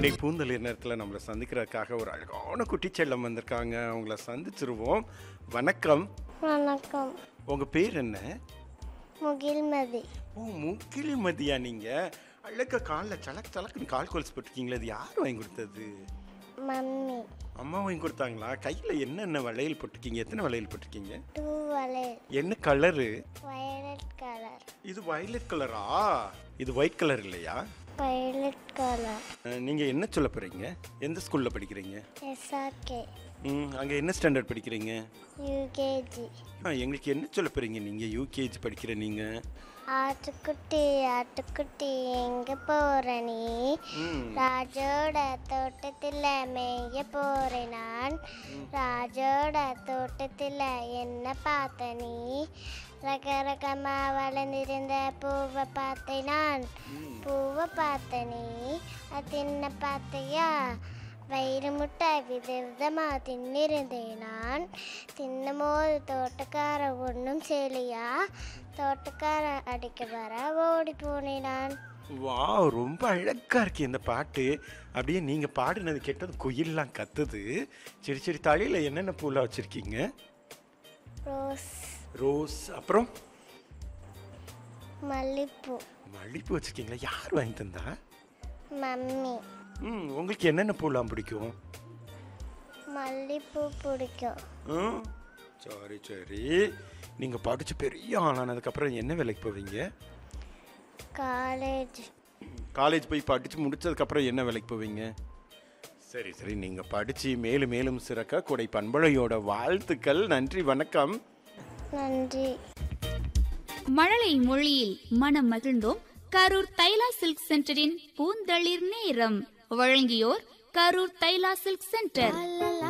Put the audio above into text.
இன்னைக்கு பூந்தளிர் நேரத்தில் நம்மளை சந்திக்கிறதுக்காக ஒரு அழகான குட்டி செல்லம் வந்திருக்காங்க அவங்கள சந்திச்சிருவோம் வணக்கம் வணக்கம் உங்க பேர் என்ன முகில்மதி ஓ முக்கில் மதியா நீங்க அழகா காலில் சலக் சலக்குன்னு கால் கொலுசு போட்டிருக்கீங்களே அது யார் வாங்கி கொடுத்தது மம்மி அம்மா வாங்கி கொடுத்தாங்களா கையில் என்னென்ன வளையல் போட்டிருக்கீங்க எத்தனை வளையல் போட்டிருக்கீங்க டூ வளையல் என்ன கலரு வயலட் கலர் இது வயலட் கலரா இது ஒயிட் கலர் இல்லையா வயலட் கலர் அஹ், நீங்க என்ன சொல்ல போறீங்க எந்த ஸ்கூல்ல படிக்கிறீங்க எஸ்ஆர்கே ம் அங்க என்ன ஸ்டாண்டர்ட் படிக்கிறீங்க யூகேஜி ஆ, எங்களுக்கு என்ன சொல்ல போறீங்க நீங்க யூகேஜி படிக்கிற நீங்க ஆட்டுக்குட்டி ஆட்டுக்குட்டி எங்க போற நீ ம் ராஜோட தோட்டத்தில் மேய போறேன் நான் ராஜோட தோட்டத்தில் என்ன பார்த்த நீ ரக ரகமா வளர்ந்திருந்த பூவை பார்த்தேன் நான் பூவை பார்த்த நீ அது என்ன பார்த்தையா வயிறு முட்டை வித விதமா தின்னிருந்தேன் நான் தின்னும்போது தோட்டக்கார ஒன்றும் செய்யலையா தோட்டக்கார அடிக்க வர ஓடி போனேன் நான் வா ரொம்ப அழகா இருக்கு இந்த பாட்டு அப்படியே நீங்க பாடினது கேட்டது குயில்லாம் கத்துது சரி சரி தலையில என்னென்ன பூலாம் வச்சிருக்கீங்க ரோஸ் ரோஸ் அப்புறம் மல்லிப்பூ மல்லிப்பூ வச்சிருக்கீங்களா யார் வாங்கி தந்தா மம்மி ம் உங்களுக்கு என்னென்ன பூலாம் பிடிக்கும் மல்லிப்பூ பிடிக்கும் ம் சரி சரி நீங்க படிச்சு பெரிய ஆளானதுக்கப்புறம் என்ன வேலைக்கு போவீங்க காலேஜ் காலேஜ் போய் படித்து முடிச்சதுக்கப்புறம் என்ன வேலைக்கு போவீங்க சரி சரி நீங்கள் படித்து மேலும் மேலும் சிறக்க கொடை பண்பழையோட வாழ்த்துக்கள் நன்றி வணக்கம் நன்றி மழலை மொழியில் மனம் மகிழ்ந்தோம் கரூர் தைலா சில்க் சென்டரின் பூந்தளிர் நேரம் வழங்கியோர் கரூர் தைலா சில்க் சென்டர் லா, லா,